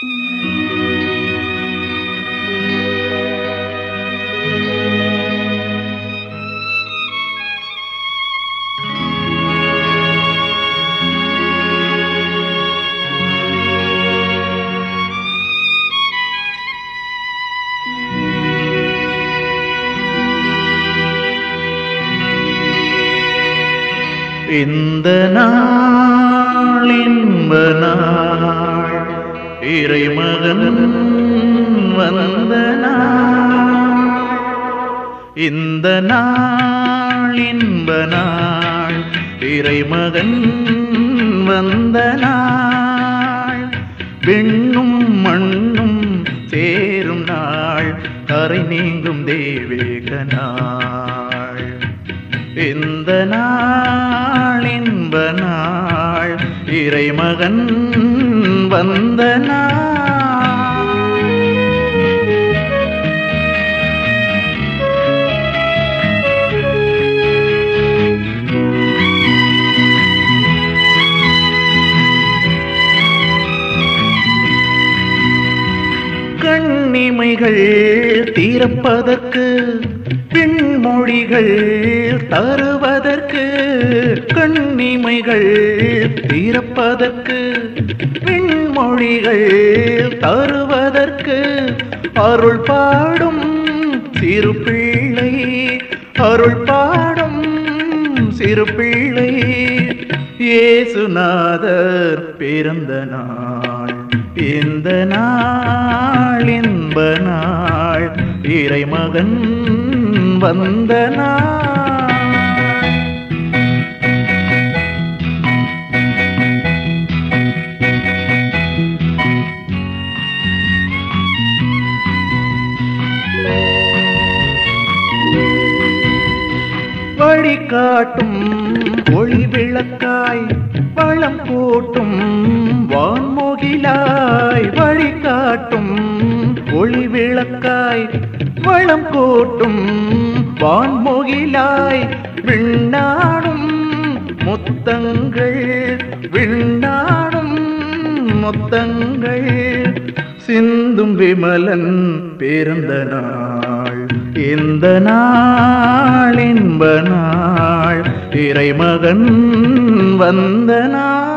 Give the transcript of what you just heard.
இந்த நாள் இன்ப நாள் இறைமகன் வந்த நாள் இந்த நாள் இன்ப நாள் இறைமகன் வந்த நாள் விண்ணும் மண்ணும் சேரும் நாள் கரை நீங்கும் தேவேக நாள் இந்த நாள் இன்ப நாள் இறைமகன் வந்த நாள் கண்ணிமைகள் தீரப்பதற்கு பின்மொழிகள் தருவதற்கு கண்ணிமைகள் தீரப்பதற்கு பின்மொழிகள் தருவதற்கு அருள் பாடும் சிறு பிள்ளை அருள் பாடும் சிறு பிள்ளை இயேசுநாதர் பிறந்த நாள் இந்த நாள் இன்ப நாள் இறைமகன் வந்த நாள் வழிகாட்டும் ஒளி விளக்காய் வளம் கூட்டும் வான்முகிலாய் வழிகாட்டும் ஒளி விளக்காய் வளம் கூட்டும் வான்முகிலாய் விண்ணாடும் முத்தங்கள் விண்ணாடும் முத்தங்கள் சிந்தும் விமலன் பிறந்த நாள் இந்த நாள் இன்ப நாள் இறைமகன் வந்த நாள்